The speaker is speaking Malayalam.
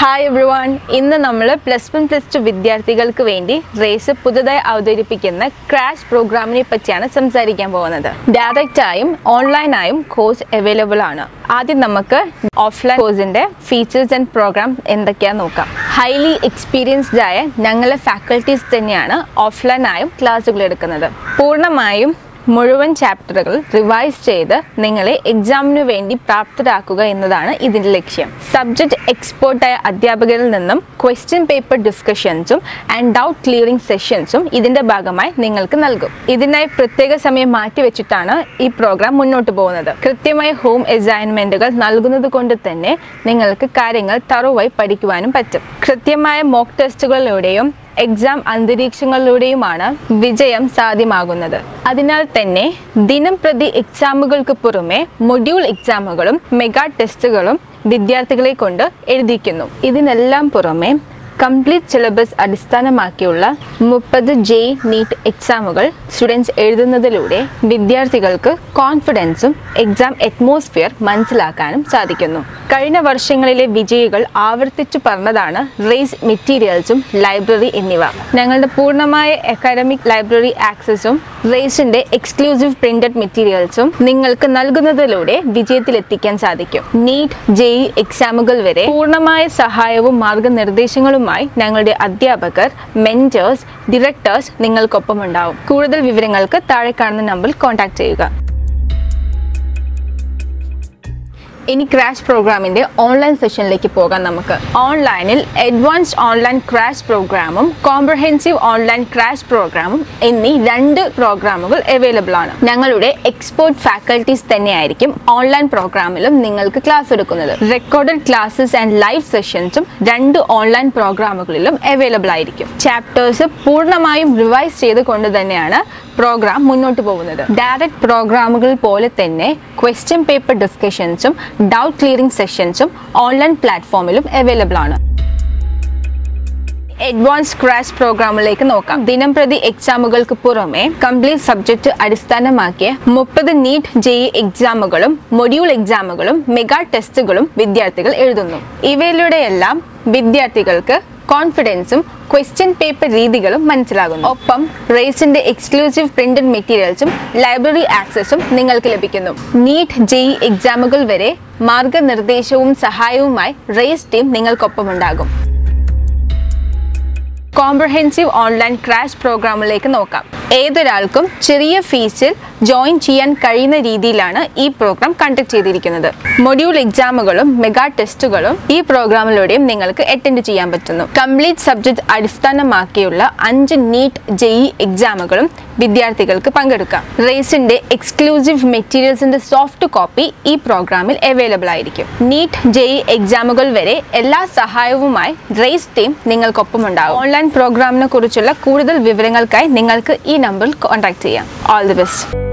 ഹായ് എവ്രിവൺ ഇന്ന് നമ്മൾ പ്ലസ് വൺ പ്ലസ് ടു വിദ്യാർത്ഥികൾക്ക് വേണ്ടി റേസ് പുതുതായി അവതരിപ്പിക്കുന്ന ക്രാഷ് പ്രോഗ്രാമിനെ പറ്റിയാണ് സംസാരിക്കാൻ പോകുന്നത് ഡയറക്റ്റായും ഓൺലൈനായും കോഴ്സ് അവൈലബിൾ ആണ് ആദ്യം നമുക്ക് ഓഫ്ലൈൻ കോഴ്സിന്റെ ഫീച്ചേഴ്സ് ആൻഡ് പ്രോഗ്രാം എന്തൊക്കെയാന്ന് നോക്കാം ഹൈലി എക്സ്പീരിയൻസ്ഡ് ആയ ഞങ്ങളെ ഫാക്കൽറ്റീസ് തന്നെയാണ് ഓഫ്ലൈനായും ക്ലാസ്സുകൾ എടുക്കുന്നത് പൂർണ്ണമായും മുഴുവൻ ചാപ്റ്ററുകൾ റിവൈസ് ചെയ്ത് നിങ്ങളെ എക്സാമിനു വേണ്ടി പ്രാപ്തരാക്കുക എന്നതാണ് ഇതിൻ്റെ ലക്ഷ്യം സബ്ജക്റ്റ് എക്സ്പേർട്ടായ അധ്യാപകരിൽ നിന്നും ക്വസ്റ്റ്യൻ പേപ്പർ ഡിസ്കഷൻസും ആൻഡ് ഡൗട്ട് ക്ലിയറിംഗ് സെഷൻസും ഇതിൻ്റെ ഭാഗമായി നിങ്ങൾക്ക് നൽകും ഇതിനായി പ്രത്യേക സമയം മാറ്റിവെച്ചിട്ടാണ് ഈ പ്രോഗ്രാം മുന്നോട്ട് പോകുന്നത് കൃത്യമായ ഹോം അസൈൻമെൻറ്റുകൾ നൽകുന്നത് കൊണ്ട് തന്നെ നിങ്ങൾക്ക് കാര്യങ്ങൾ തറവായി പഠിക്കുവാനും പറ്റും കൃത്യമായ മോക്ക് ടെസ്റ്റുകളിലൂടെയും എക്സാം അന്തരീക്ഷങ്ങളിലൂടെയുമാണ് വിജയം സാധ്യമാകുന്നത് അതിനാൽ തന്നെ ദിനം പ്രതി എക്സാമുകൾക്ക് പുറമെ മൊഡ്യൂൾ എക്സാമുകളും മെഗാ ടെസ്റ്റുകളും വിദ്യാർത്ഥികളെ കൊണ്ട് എഴുതിക്കുന്നു ഇതിനെല്ലാം പുറമെ കംപ്ലീറ്റ് സിലബസ് അടിസ്ഥാനമാക്കിയുള്ള മുപ്പത് ജെ നീറ്റ് എക്സാമുകൾ സ്റ്റുഡൻസ് എഴുതുന്നതിലൂടെ വിദ്യാർത്ഥികൾക്ക് കോൺഫിഡൻസും എക്സാം അറ്റ്മോസ്ഫിയർ മനസ്സിലാക്കാനും സാധിക്കുന്നു കഴിഞ്ഞ വർഷങ്ങളിലെ വിജയികൾ ആവർത്തിച്ചു പറഞ്ഞതാണ് റേസ് മെറ്റീരിയൽസും ലൈബ്രറി എന്നിവ ഞങ്ങളുടെ പൂർണ്ണമായ അക്കാഡമിക് ലൈബ്രറി ആക്സസും റേസിന്റെ എക്സ്ക്ലൂസീവ് പ്രിന്റഡ് മെറ്റീരിയൽസും നിങ്ങൾക്ക് നൽകുന്നതിലൂടെ വിജയത്തിലെത്തിക്കാൻ സാധിക്കും നീറ്റ് ജെഇ എക്സാമുകൾ വരെ പൂർണ്ണമായ സഹായവും മാർഗനിർദ്ദേശങ്ങളുമായി ഞങ്ങളുടെ അധ്യാപകർ മെന്റേഴ്സ് ഡയറക്ടേഴ്സ് നിങ്ങൾക്കൊപ്പം ഉണ്ടാവും കൂടുതൽ വിവരങ്ങൾക്ക് താഴെ കാണുന്ന നമ്പറിൽ കോൺടാക്ട് ചെയ്യുക ഇനി ക്രാഷ് പ്രോഗ്രാമിന്റെ ഓൺലൈൻ സെഷനിലേക്ക് പോകാം നമുക്ക് ഓൺലൈനിൽ അഡ്വാൻസ്ഡ് ഓൺലൈൻ ക്രാഷ് പ്രോഗ്രാമും കോംപ്രഹെൻസീവ് ഓൺലൈൻ ക്രാഷ് പ്രോഗ്രാമും എന്നീ രണ്ട് പ്രോഗ്രാമുകൾ അവൈലബിൾ ആണ് ഞങ്ങളുടെ എക്സ്പേർട്ട് ഫാക്കൽറ്റീസ് തന്നെയായിരിക്കും ഓൺലൈൻ പ്രോഗ്രാമിലും നിങ്ങൾക്ക് ക്ലാസ് എടുക്കുന്നത് റെക്കോർഡഡ് ക്ലാസ്സസ് ആൻഡ് ലൈവ് സെഷൻസും രണ്ട് ഓൺലൈൻ പ്രോഗ്രാമുകളിലും അവൈലബിൾ ആയിരിക്കും ചാപ്റ്റേഴ്സ് പൂർണ്ണമായും റിവൈസ് ചെയ്തുകൊണ്ട് തന്നെയാണ് പ്രോഗ്രാം മുന്നോട്ട് പോകുന്നത് ഡയറക്റ്റ് പ്രോഗ്രാമുകൾ പോലെ തന്നെ ക്വസ്റ്റ്യൻ പേപ്പർ ഡിസ്കഷൻസും ഡൗട്ട് ക്ലിയറിംഗ് സെഷൻസും ഓൺലൈൻ പ്ലാറ്റ്ഫോമിലും അവൈലബിൾ ആണ് അഡ്വാൻസ് ക്രാഷ് പ്രോഗ്രാമിലേക്ക് നോക്കാം ദിനം പ്രതി എക്സാമുകൾക്ക് പുറമെ കംപ്ലീറ്റ് സബ്ജക്റ്റ് അടിസ്ഥാനമാക്കിയ മുപ്പത് നീറ്റ് ജെഇ എക്സാമുകളും മൊഡ്യൂൾ എക്സാമുകളും മെഗാ ടെസ്റ്റുകളും വിദ്യാർത്ഥികൾ എഴുതുന്നു ഇവയിലൂടെയെല്ലാം വിദ്യാർത്ഥികൾക്ക് കോൺഫിഡൻസും ക്വസ്റ്റ്യൻ പേപ്പർ രീതികളും മനസ്സിലാകുന്നു ഒപ്പം റേസിന്റെ എക്സ്ക്ലൂസീവ് പ്രിന്റഡ് മെറ്റീരിയൽസും ലൈബ്രറി ആക്സസും നിങ്ങൾക്ക് ലഭിക്കുന്നു നീറ്റ് ജെഇ എക്സാമുകൾ വരെ മാർഗനിർദ്ദേശവും സഹായവുമായി റേസ് ടീം നിങ്ങൾക്കൊപ്പമുണ്ടാകും കോംപ്രഹെൻസീവ് ഓൺലൈൻ ക്രാഷ് പ്രോഗ്രാമിലേക്ക് നോക്കാം ഏതൊരാൾക്കും ചെറിയ ഫീസിൽ ജോയിൻ ചെയ്യാൻ കഴിയുന്ന രീതിയിലാണ് ഈ പ്രോഗ്രാം കണ്ടക്ട് ചെയ്തിരിക്കുന്നത് മൊഡ്യൂൾ എക്സാമുകളും മെഗാ ടെസ്റ്റുകളും ഈ പ്രോഗ്രാമിലൂടെയും നിങ്ങൾക്ക് അറ്റൻഡ് ചെയ്യാൻ പറ്റുന്നു കംപ്ലീറ്റ് സബ്ജക്ട് അടിസ്ഥാനമാക്കിയുള്ള അഞ്ച് നീറ്റ് ജെഇ എക്സാമുകളും വിദ്യാർത്ഥികൾക്ക് പങ്കെടുക്കാം റേസിന്റെ എക്സ്ക്ലൂസീവ് മെറ്റീരിയൽസിന്റെ സോഫ്റ്റ് കോപ്പി ഈ പ്രോഗ്രാമിൽ അവൈലബിൾ ആയിരിക്കും നീറ്റ് ജെഇ എക്സാമുകൾ വരെ എല്ലാ സഹായവുമായി റേസ് ടീം നിങ്ങൾക്കൊപ്പം ഉണ്ടാകും ഓൺലൈൻ പ്രോഗ്രാമിനെ കുറിച്ചുള്ള കൂടുതൽ വിവരങ്ങൾക്കായി നിങ്ങൾക്ക് ഈ നമ്പറിൽ കോൺടാക്ട് ചെയ്യാം ഓൾ ദി ബെസ്റ്റ്